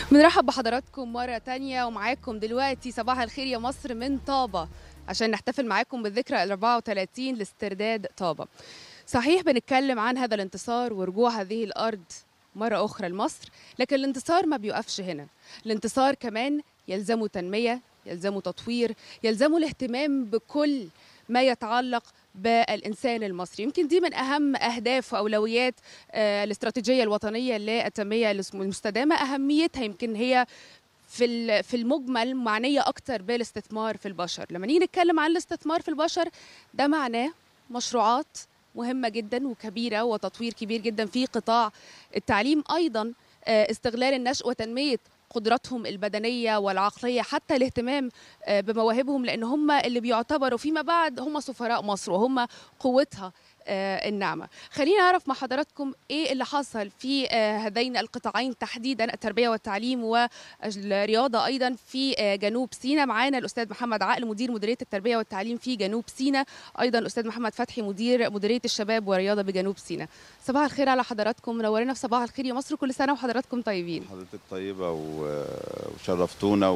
بنرحب بحضراتكم مرة تانية ومعاكم دلوقتي صباح الخير يا مصر من طابة عشان نحتفل معاكم بالذكرى ال 34 لاسترداد طابة صحيح بنتكلم عن هذا الانتصار ورجوع هذه الأرض مرة أخرى لمصر لكن الانتصار ما بيقفش هنا الانتصار كمان يلزمه تنمية يلزمه تطوير يلزمه الاهتمام بكل ما يتعلق بالإنسان المصري يمكن دي من أهم أهداف وأولويات آه، الاستراتيجية الوطنية للتنمية المستدامة أهميتها يمكن هي في ال- في المجمل معنيه اكتر بالاستثمار في البشر لما نيجي نتكلم عن الاستثمار في البشر ده معناه مشروعات مهمه جدا وكبيره وتطوير كبير جدا في قطاع التعليم ايضا آه، استغلال النشء وتنميه قدراتهم البدنيه والعقليه حتى الاهتمام آه، بمواهبهم لان هم اللي بيعتبروا فيما بعد هم سفراء مصر وهم قوتها آه، الناعمه خلينا نعرف مع حضراتكم ايه اللي حصل في آه، هذين القطاعين تحديدا التربيه والتعليم والرياضه ايضا في آه، جنوب سيناء معانا الاستاذ محمد عقل مدير مديريه التربيه والتعليم في جنوب سيناء ايضا الاستاذ محمد فتحي مدير مديريه الشباب والرياضه بجنوب سيناء صباح الخير على حضراتكم منورنا في صباح الخير يا مصر كل سنه وحضراتكم طيبين حضرتك طيبة و- وشرفتونا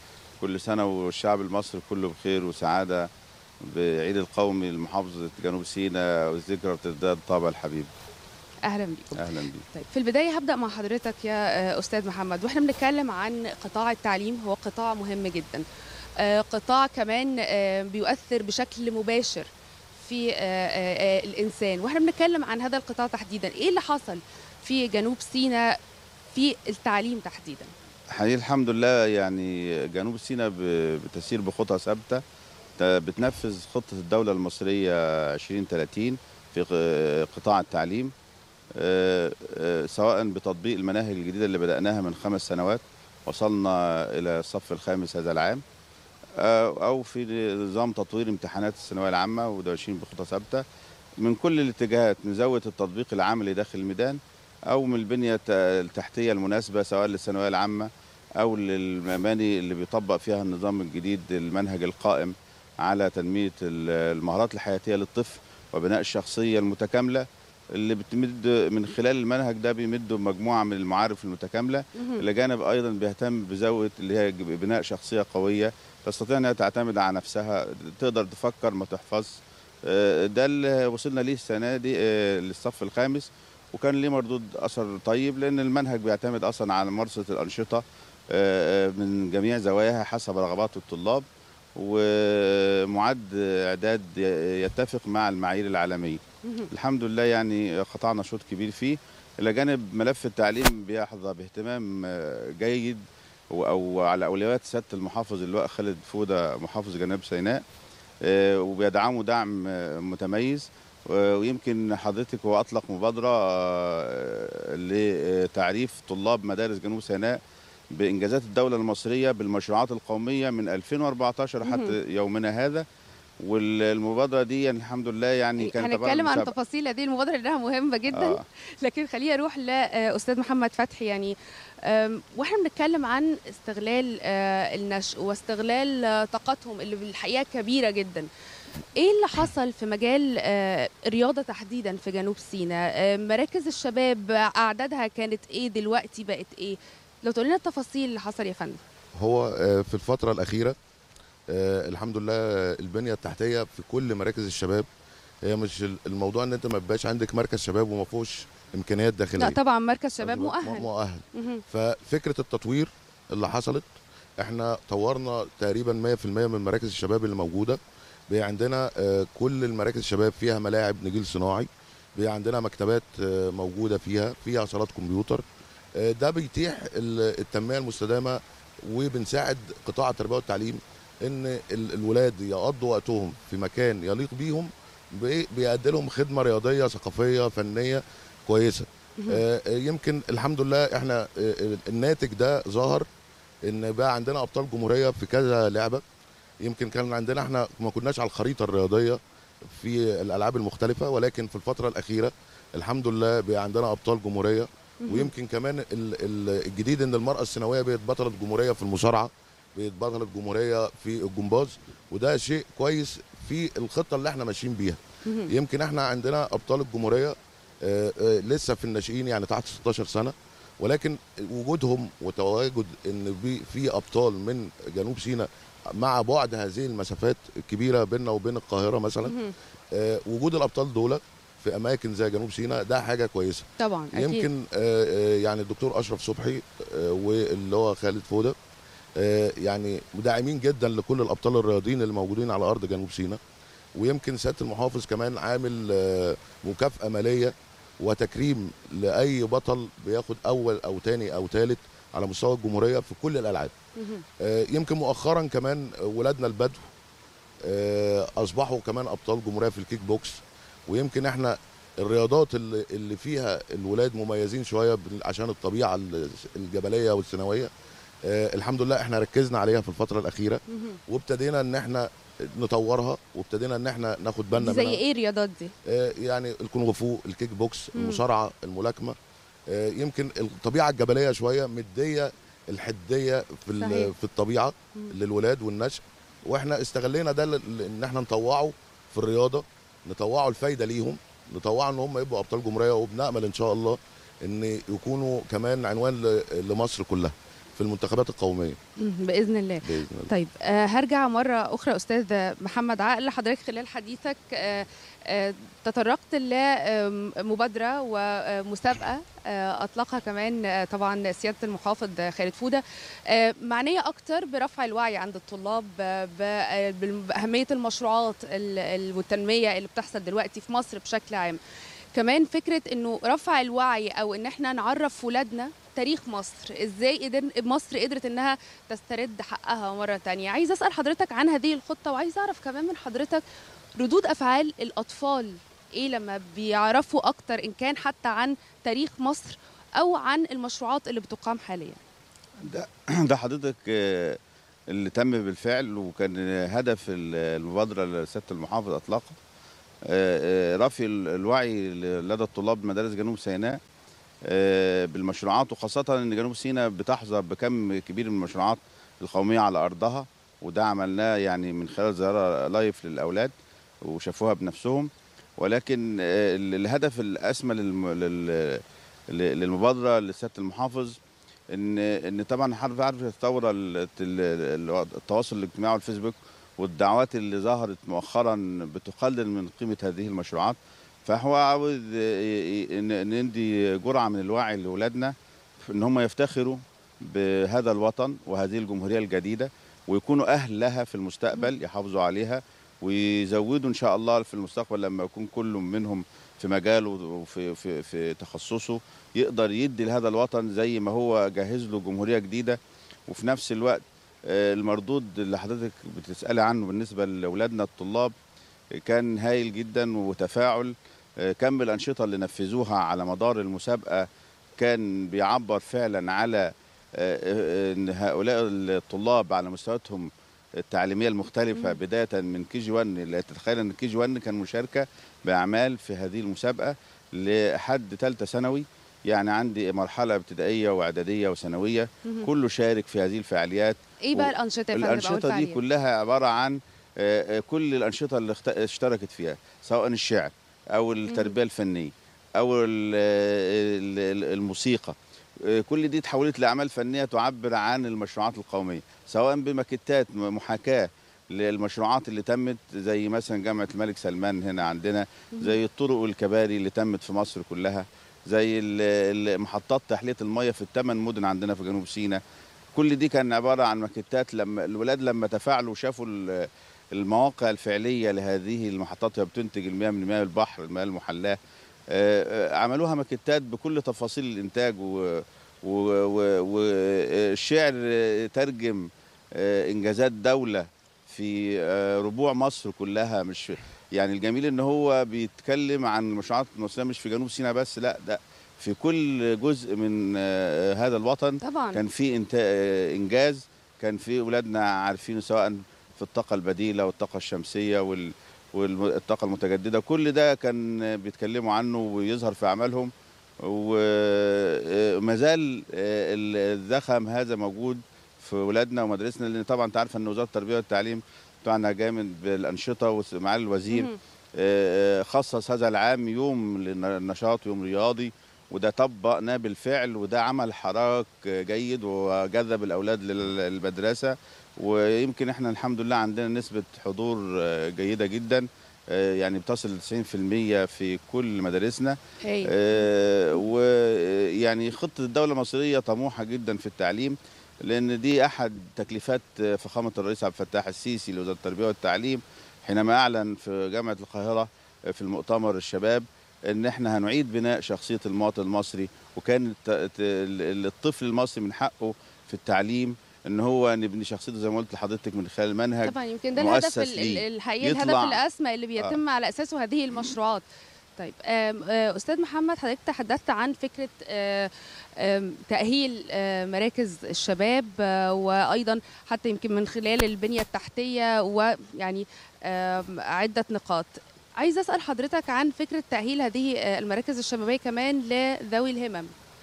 وكل سنة والشعب المصري كله بخير وسعادة بعيد القومي لمحافظة جنوب سيناء والذكرى ارتداد طابة الحبيب اهلا بيكم أهلا بيك طيب في البدايه هبدا مع حضرتك يا آه، استاذ محمد واحنا بنتكلم عن قطاع التعليم هو قطاع مهم جدا آه، قطاع كمان آه، بيؤثر بشكل مباشر في آه، آه، آه، الانسان واحنا بنتكلم عن هذا القطاع تحديدا ايه اللي حصل في جنوب سيناء في التعليم تحديدا حقيقي الحمد لله يعني جنوب سيناء ب- بتسير بخطى ثابتة ت- بتنفذ خطة الدولة المصرية 2030 في ق- قطاع التعليم آه، آه، سواء بتطبيق المناهج الجديدة اللي بدأناها من خمس سنوات وصلنا إلى الصف الخامس هذا العام آه، أو في نظام تطوير امتحانات الثانوية العامة وده ماشيين بخطى ثابتة من كل الاتجاهات نزود التطبيق العملي داخل الميدان أو من البنية الت- التحتية المناسبة سواء للثانوية العامة أو للمباني اللي بيطبق فيها النظام الجديد المنهج القائم على تنمية ال- المهارات الحياتية للطفل وبناء الشخصية المتكاملة اللي بتمد من خلال المنهج ده بيمدوا مجموعة من المعارف المتكاملة مهم. إلى جانب أيضا بيهتم بزاوية اللي هي بناء شخصية قوية تستطيع أنها تعتمد على نفسها تقدر تفكر ما تحفظ آه، ده اللي وصلنا ليه السنة دي آه، للصف الخامس وكان ليه مردود أثر طيب لأن المنهج بيعتمد أصلا على ممارسة الأنشطة آه، آه، من جميع زواياها حسب رغبات الطلاب ومعد إعداد يتفق مع المعايير العالمية مهم. الحمد لله يعني قطعنا شوط كبير فيه الى جانب ملف التعليم بيحظى باهتمام آه، جيد و- او على اولويات سياده المحافظ اللواء خالد فوده محافظ جنوب سيناء آه، وبيدعموا دعم آه، متميز آه، ويمكن حضرتك هو اطلق مبادره آه، لتعريف طلاب مدارس جنوب سيناء بانجازات الدوله المصريه بالمشروعات القوميه من 2014 حتى يومنا هذا والمبادره دي يعني الحمد لله يعني كانت عبارة هنتكلم عن مسابقة. تفاصيل هذه المبادره لانها مهمه جدا آه. لكن خليني اروح لاستاذ محمد فتحي يعني أم، واحنا بنتكلم عن استغلال آه، النشء واستغلال آه، طاقتهم اللي بالحقيقه كبيره جدا ايه اللي حصل في مجال آه، الرياضه تحديدا في جنوب سيناء آه، مراكز الشباب آه، اعدادها كانت ايه دلوقتي بقت ايه لو تقول لنا التفاصيل اللي حصل يا فندم هو آه، في الفترة الأخيرة آه، الحمد لله البنية التحتية في كل مراكز الشباب هي مش ال- الموضوع ان انت ما بيبقاش عندك مركز شباب وما فيهوش امكانيات داخليه لا طبعا مركز شباب م- مؤهل مؤهل مهم. ففكره التطوير اللي حصلت احنا طورنا تقريبا 100% من مراكز الشباب اللي موجوده بقى عندنا آه، كل المراكز الشباب فيها ملاعب نجيل صناعي بقى عندنا مكتبات آه، موجوده فيها فيها صالات كمبيوتر آه، ده بيتيح ال- التنميه المستدامه وبنساعد قطاع التربيه والتعليم ان ال- الولاد يقضوا وقتهم في مكان يليق بيهم بي- بيأدي لهم خدمه رياضيه ثقافيه فنيه كويسه مهم. آه، آه، يمكن الحمد لله احنا آه، آه، الناتج ده ظهر ان بقى عندنا ابطال جمهوريه في كذا لعبه يمكن كان عندنا احنا ما كناش على الخريطه الرياضيه في الالعاب المختلفه ولكن في الفتره الاخيره الحمد لله بقى عندنا ابطال جمهوريه مهم. ويمكن كمان ال- ال- الجديد ان المراه السنويه بقت بطله جمهوريه في المصارعه بقت بطله جمهوريه في الجمباز وده شيء كويس في الخطه اللي احنا ماشيين بيها مهم. يمكن احنا عندنا ابطال الجمهوريه آه، آه، لسه في الناشئين يعني تحت 16 سنه ولكن وجودهم وتواجد ان بي- في ابطال من جنوب سيناء مع بعد هذه المسافات الكبيره بيننا وبين القاهره مثلا مهم. آه، وجود الابطال دول في اماكن زي جنوب سيناء ده حاجه كويسه طبعا اكيد يمكن آه، آه، يعني الدكتور اشرف صبحي آه، واللي هو خالد فوده آه، يعني مدعمين جدا لكل الابطال الرياضيين اللي موجودين على ارض جنوب سيناء ويمكن سياده المحافظ كمان عامل آه، مكافاه ماليه وتكريم لاي بطل بياخد اول او تاني او تالت على مستوى الجمهوريه في كل الالعاب مهم. آه، يمكن مؤخرا كمان ولادنا البدو آه، اصبحوا كمان ابطال جمهوريه في الكيك بوكس ويمكن احنا الرياضات اللي, اللي فيها الولاد مميزين شويه بال- عشان الطبيعه ال- الجبليه والسنويه آه، الحمد لله احنا ركزنا عليها في الفتره الاخيره مهم. وابتدينا ان احنا نطورها وابتدينا ان احنا ناخد بالنا دي زي منها ايه الرياضات دي آه، يعني الكونغ فو الكيك بوكس مم. المصارعه الملاكمه آه، يمكن الطبيعه الجبليه شويه مديه الحديه في ال- صحيح. في الطبيعه مم. للولاد والنشء واحنا استغلينا ده ل- ل- ان احنا نطوعه في الرياضه نطوعه الفايده ليهم نطوعه ان هم يبقوا ابطال جمهوريه وبنامل ان شاء الله ان يكونوا كمان عنوان ل- لمصر كلها في المنتخبات القوميه مم. باذن الله باذن الله طيب آه هرجع مرة أخرى أستاذ محمد عقل حضرتك خلال حديثك آه آه تطرقت لمبادرة ومسابقة آه أطلقها كمان آه طبعا سيادة المحافظ خالد فودة آه معنية أكتر برفع الوعي عند الطلاب آه ب- آه، بأهمية المشروعات ال- ال- والتنمية اللي بتحصل دلوقتي في مصر بشكل عام كمان فكرة انه رفع الوعي او ان احنا نعرف ولادنا تاريخ مصر ازاي قدر مصر قدرت انها تسترد حقها مرة تانية عايز اسأل حضرتك عن هذه الخطة وعايز اعرف كمان من حضرتك ردود افعال الاطفال ايه لما بيعرفوا اكتر ان كان حتى عن تاريخ مصر او عن المشروعات اللي بتقام حاليا ده ده حضرتك آه، اللي تم بالفعل وكان هدف ال- المبادره اللي سياده المحافظ اطلقها آه، آه، رفع ال- الوعي لدى الطلاب مدارس جنوب سيناء آه، بالمشروعات وخاصه ان جنوب سيناء بتحظى بكم كبير من المشروعات القوميه على ارضها وده عملناه يعني من خلال زياره لايف للاولاد وشافوها بنفسهم ولكن آه، ال- الهدف الاسمى للم- لل- للمبادره لسياده المحافظ ان ان طبعا حضرتك عارف الثوره ال- ال- التواصل الاجتماعي والفيسبوك والدعوات اللي ظهرت مؤخرا بتقلل من قيمه هذه المشروعات فهو عاوز ي- ي- ان إن ندي جرعه من الوعي لاولادنا في ان هم يفتخروا بهذا الوطن وهذه الجمهوريه الجديده ويكونوا اهل لها في المستقبل يحافظوا عليها ويزودوا ان شاء الله في المستقبل لما يكون كل منهم في مجاله وفي في في تخصصه يقدر يدي لهذا الوطن زي ما هو جهز له جمهوريه جديده وفي نفس الوقت آه، المردود اللي حضرتك بتسالي عنه بالنسبه لاولادنا الطلاب آه، كان هايل جدا وتفاعل آه، كم الانشطه اللي نفذوها على مدار المسابقه كان بيعبر فعلا على آه، آه، ان هؤلاء الطلاب على مستوياتهم التعليميه المختلفه مم. بدايه من كي جي 1 لا تتخيل ان كي جي 1 كان مشاركه باعمال في هذه المسابقه لحد ثالثه ثانوي يعني عندي مرحله ابتدائيه واعداديه وثانويه مهم. كله شارك في هذه الفعاليات ايه بقى الانشطه يا فندم أو الانشطه دي الفعاليات؟ كلها عباره عن آه، آه، كل الانشطه اللي اخت- اشتركت فيها سواء الشعر او التربيه الفنيه او ال- ال- ال- الموسيقى آه، كل دي تحولت لاعمال فنيه تعبر عن المشروعات القوميه سواء بماكيتات م- محاكاه للمشروعات اللي تمت زي مثلا جامعه الملك سلمان هنا عندنا زي الطرق والكباري اللي تمت في مصر كلها زي ال- ال- محطات تحليه الميه في الثمان مدن عندنا في جنوب سيناء كل دي كان عباره عن ماكيتات لما الولاد لما تفاعلوا وشافوا ال- المواقع الفعليه لهذه المحطات وهي بتنتج المياه من مياه البحر المياه المحلاه آه، آه، عملوها ماكيتات بكل تفاصيل الانتاج و- و- و- والشعر آه، ترجم آه، انجازات دوله في آه، ربوع مصر كلها مش يعني الجميل ان هو بيتكلم عن المشروعات المصريه مش في جنوب سيناء بس لا ده في كل جزء من آه، هذا الوطن طبعا كان في انت... آه، انجاز كان في اولادنا عارفين سواء في الطاقه البديله والطاقه الشمسيه وال... والطاقه المتجدده كل ده كان آه، بيتكلموا عنه ويظهر في اعمالهم وما زال آه، الزخم هذا موجود في ولادنا ومدارسنا لان طبعا انت عارفه ان وزاره التربيه والتعليم بتاعنا جامد بالانشطه ومعالي الوزير مهم. آه، خصص هذا العام يوم للنشاط يوم رياضي وده طبقناه بالفعل وده عمل حراك جيد وجذب الاولاد للمدرسه ويمكن احنا الحمد لله عندنا نسبه حضور جيده جدا آه، يعني بتصل ل 90% في كل مدارسنا هاي آه، ويعني خطة الدولة المصرية طموحة جدا في التعليم لأن دي أحد تكليفات فخامة الرئيس عبد الفتاح السيسي لوزارة التربية والتعليم حينما أعلن في جامعة القاهرة في المؤتمر الشباب إن إحنا هنعيد بناء شخصية المواطن المصري وكان الت- الت- الطفل المصري من حقه في التعليم إن هو نبني شخصيته زي ما قلت لحضرتك من خلال منهج طبعا يمكن ده الهدف مؤسس ال- ال- ليه. الحقيقي يطلع- الهدف الاسمى اللي بيتم على اساسه هذه المشروعات طيب آم، آه، استاذ محمد حضرتك تحدثت عن فكره آه، آم، تاهيل آه، مراكز الشباب آه، وايضا حتى يمكن من خلال البنيه التحتيه ويعني آم، عده نقاط عايزه اسال حضرتك عن فكره تاهيل هذه آه، المراكز الشبابيه كمان لذوي الهمم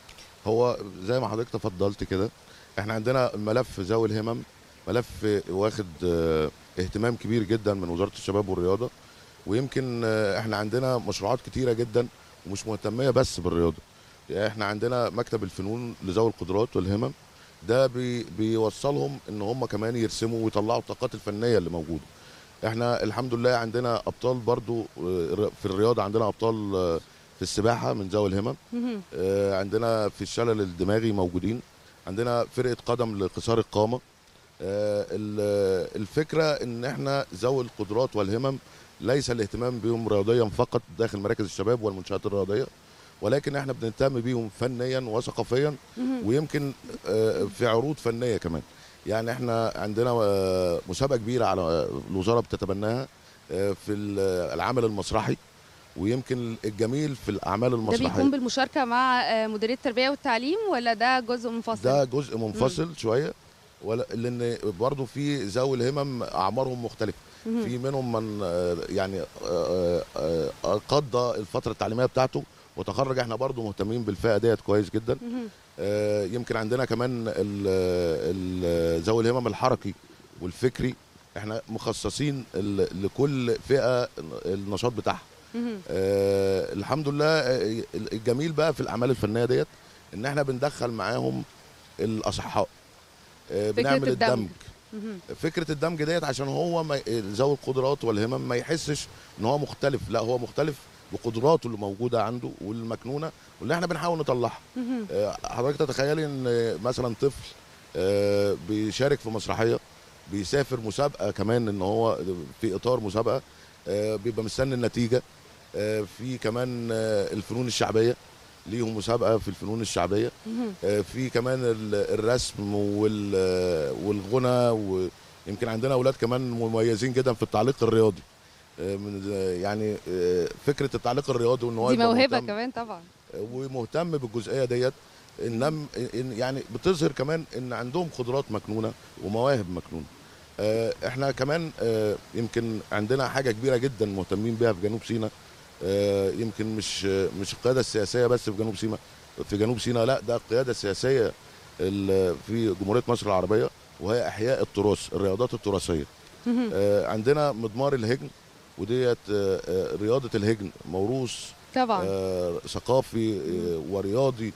هو زي ما حضرتك تفضلت كده احنا عندنا ملف ذوي الهمم ملف واخد آه، اهتمام كبير جدا من وزاره الشباب والرياضه ويمكن آه، احنا عندنا مشروعات كتيره جدا ومش مهتميه بس بالرياضه يعني احنا عندنا مكتب الفنون لذوي القدرات والهمم ده بي بيوصلهم ان هم كمان يرسموا ويطلعوا الطاقات الفنيه اللي موجوده احنا الحمد لله عندنا ابطال برضو آه، في الرياضه عندنا ابطال آه، في السباحه من ذوي الهمم مهم. آه، عندنا في الشلل الدماغي موجودين عندنا فرقه قدم لقصار القامه آه، ال- الفكره ان احنا ذوي القدرات والهمم ليس الاهتمام بهم رياضيا فقط داخل مراكز الشباب والمنشات الرياضيه ولكن احنا بنهتم بيهم فنيا وثقافيا مهم. ويمكن آه، في عروض فنيه كمان يعني احنا عندنا آه، مسابقه كبيره على آه، الوزاره بتتبناها آه، في ال- العمل المسرحي ويمكن الجميل في الاعمال ده المسرحيه بيكون بالمشاركه مع آه، مديريه التربيه والتعليم ولا ده جزء منفصل ده جزء منفصل شويه ولا لان برضه في ذوي الهمم اعمارهم مختلفه مهم. في منهم من آه، يعني آه، آه، آه، قضى الفتره التعليميه بتاعته وتخرج احنا برضه مهتمين بالفئه ديت كويس جدا مهم. آه، يمكن عندنا كمان ال- ال- ذوي الهمم الحركي والفكري احنا مخصصين ال- لكل فئه النشاط بتاعها مهم. آه الحمد لله آه، الجميل بقى في الاعمال الفنيه ديت ان احنا بندخل معاهم الاصحاء آه فكرة بنعمل الدمج. الدمج مهم. فكره الدمج ديت عشان هو ما ذوي القدرات والهمم ما يحسش ان هو مختلف لا هو مختلف بقدراته اللي موجوده عنده والمكنونه واللي احنا بنحاول نطلعها مهم. آه، حضرتك تتخيلي ان مثلا طفل آه، بيشارك في مسرحيه بيسافر مسابقه كمان ان هو في اطار مسابقه آه، بيبقى مستني النتيجه آه، في كمان آه، الفنون الشعبيه ليهم مسابقه في الفنون الشعبيه مهم. آه، في كمان ال- الرسم وال- آه، والغنى ويمكن عندنا اولاد كمان مميزين جدا في التعليق الرياضي آه، من يعني آه، فكره التعليق الرياضي وان هو دي يبقى موهبه مهتم- كمان طبعا ومهتم بالجزئيه ديت انم إن يعني بتظهر كمان ان عندهم قدرات مكنونه ومواهب مكنونه آه، احنا كمان آه، يمكن عندنا حاجه كبيره جدا مهتمين بيها في جنوب سيناء آه، يمكن مش مش القياده السياسيه بس في جنوب سيناء في جنوب سيناء لا ده القياده السياسيه ال- في جمهوريه مصر العربيه وهي احياء التراث الرياضات التراثيه مهم. آه، عندنا مضمار الهجن وديت آه، آه، رياضه الهجن موروث طبعا آه، ثقافي آه، ورياضي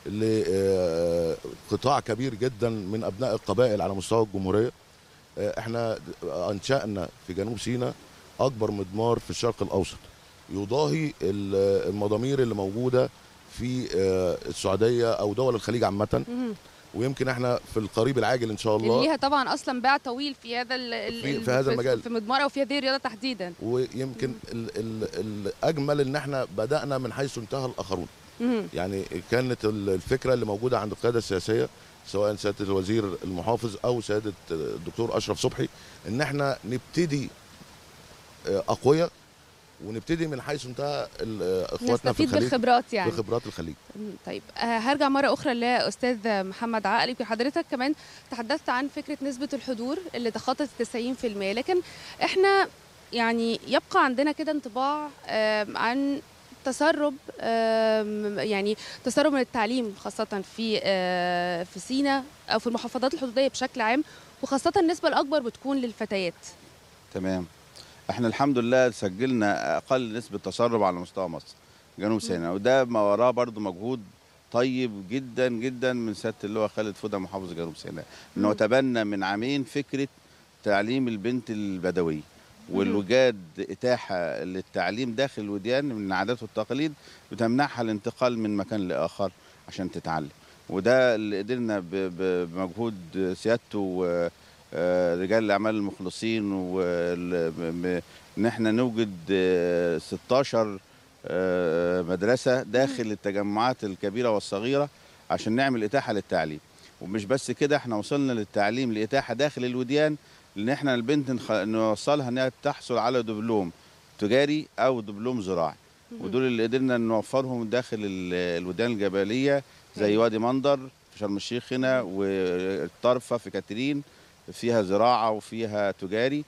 لقطاع كبير جدا من ابناء القبائل على مستوى الجمهوريه آه، احنا انشانا في جنوب سيناء اكبر مضمار في الشرق الاوسط يضاهي ال- المضامير اللي موجوده في آه، السعوديه او دول الخليج عامه مهم. ويمكن احنا في القريب العاجل ان شاء اللي الله ليها طبعا اصلا باع طويل في هذا ال- ال- في- ال- في هذا المجال. في مضمار او في هذه الرياضه تحديدا ويمكن ال- ال- الاجمل ان احنا بدانا من حيث انتهى الاخرون مهم. يعني كانت ال- الفكره اللي موجوده عند القياده السياسيه سواء سياده الوزير المحافظ او سياده الدكتور اشرف صبحي ان احنا نبتدي آه، اقوياء ونبتدي من حيث انتهى ال- آه، اخواتنا في نستفيد الخليج بالخبرات يعني بخبرات الخليج مم، طيب آه، هرجع مرة أخرى لأستاذ محمد عقلي وحضرتك كمان تحدثت عن فكرة نسبة الحضور اللي تخطت 90% لكن احنا يعني يبقى عندنا كده انطباع آم، عن تسرب آم، يعني تسرب من التعليم خاصة في آه، في سينا أو في المحافظات الحدودية بشكل عام وخاصة النسبة الأكبر بتكون للفتيات تمام احنا الحمد لله سجلنا اقل نسبه تسرب على مستوى مصر جنوب سيناء وده ما وراه برضو مجهود طيب جدا جدا من سياده اللواء خالد فوده محافظ جنوب سيناء انه مم. تبنى من عامين فكره تعليم البنت البدويه والوجاد اتاحه للتعليم داخل الوديان من العادات والتقاليد بتمنعها الانتقال من مكان لاخر عشان تتعلم وده اللي قدرنا ب- ب- بمجهود سيادته ورجال الاعمال المخلصين وال- م- م- ان احنا نوجد آه، 16 آه، مدرسه داخل التجمعات الكبيره والصغيره عشان نعمل اتاحه للتعليم ومش بس كده احنا وصلنا للتعليم لاتاحه داخل الوديان لان احنا البنت نخ- نوصلها انها تحصل على دبلوم تجاري او دبلوم زراعي ودول اللي قدرنا نوفرهم داخل ال- الوديان الجبليه زي أيوة. وادي منظر في شرم الشيخ هنا والطرفه في كاترين فيها زراعه وفيها تجاري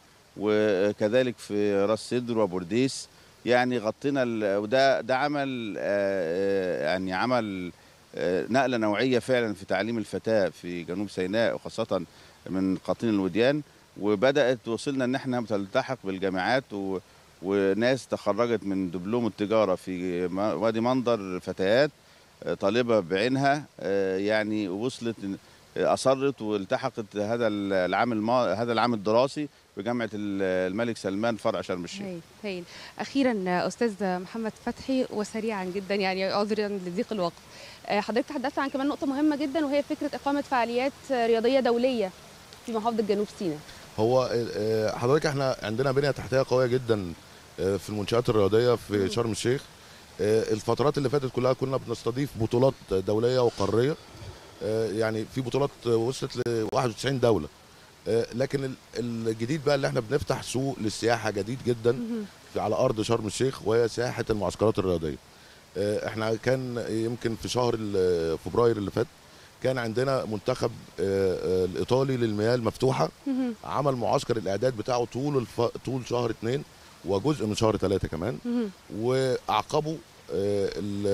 وكذلك في راس سدر وبورديس يعني غطينا ال- وده ده عمل آه، آه، يعني عمل آه، نقله نوعيه فعلا في تعليم الفتاه في جنوب سيناء وخاصه من قاطين الوديان وبدات وصلنا ان احنا تلتحق بالجامعات و وناس تخرجت من دبلوم التجاره في م- وادي منظر فتيات آه، طالبه بعينها آه، يعني وصلت إن- آه، اصرت والتحقت هذا العام الما... هذا العام الدراسي بجامعه ال- الملك سلمان فرع شرم الشيخ هايل هايل اخيرا استاذ محمد فتحي وسريعا جدا يعني عذرا لضيق الوقت آه، حضرتك تحدثت عن كمان نقطه مهمه جدا وهي فكره اقامه فعاليات رياضيه دوليه في محافظه جنوب سيناء هو آه، حضرتك احنا عندنا بنيه تحتيه قويه جدا آه، في المنشات الرياضيه في مم. شرم الشيخ آه، الفترات اللي فاتت كلها كنا بنستضيف بطولات دوليه وقاريه آه، يعني في بطولات وصلت ل 91 دوله آه، لكن ال- الجديد بقى اللي احنا بنفتح سوق للسياحه جديد جدا مهم. في- على ارض شرم الشيخ وهي سياحه المعسكرات الرياضيه آه، احنا كان يمكن في شهر ال- فبراير اللي فات كان عندنا منتخب آه، آه، الايطالي للمياه المفتوحه مهم. عمل معسكر الاعداد بتاعه طول الف... طول شهر اتنين وجزء من شهر ثلاثة كمان مهم. واعقبوا آه، ال-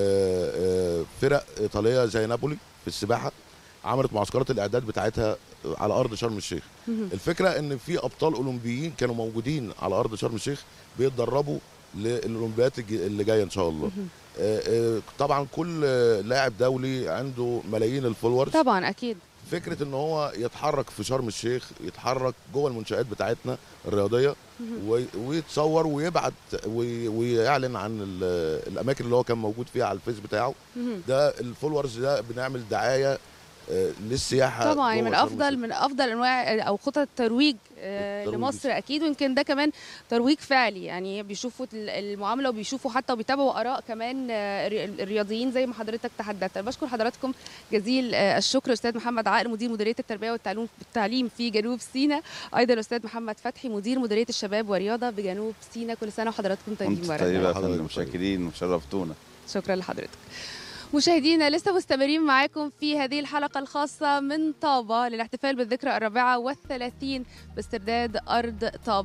آه، فرق ايطاليه زي نابولي في السباحه عملت معسكرات الاعداد بتاعتها على ارض شرم الشيخ مهم. الفكره ان في ابطال اولمبيين كانوا موجودين على ارض شرم الشيخ بيتدربوا للاولمبيات الج- اللي جايه ان شاء الله مهم. آه، آه، طبعا كل آه، لاعب دولي عنده ملايين الفولورز طبعا اكيد فكره ان هو يتحرك في شرم الشيخ يتحرك جوه المنشات بتاعتنا الرياضيه مهم. وي- ويتصور ويبعت وي- ويعلن عن ال- الاماكن اللي هو كان موجود فيها على الفيس بتاعه مهم. ده الفولورز ده بنعمل دعايه آه، للسياحه طبعا جوه من شرم افضل الشيخ. من افضل انواع او خطط الترويج آه، الترويج. لمصر اكيد ويمكن ده كمان ترويج فعلي يعني بيشوفوا ال- المعامله وبيشوفوا حتى وبيتابعوا اراء كمان آه، الري- الرياضيين زي ما حضرتك تحدثت أنا بشكر حضراتكم جزيل آه، الشكر استاذ محمد عائل مدير مديريه التربيه والتعليم التعليم في جنوب سيناء ايضا الاستاذ محمد فتحي مدير مديريه الشباب والرياضه بجنوب سيناء كل سنه وحضراتكم طيبين كنت مره طيبه يا حضرتك فندم طيب. مشاكرين وشرفتونا شكرا لحضرتك مشاهدينا لسه مستمرين معاكم في هذه الحلقة الخاصة من طابة للاحتفال بالذكرى الرابعة والثلاثين باسترداد أرض طابة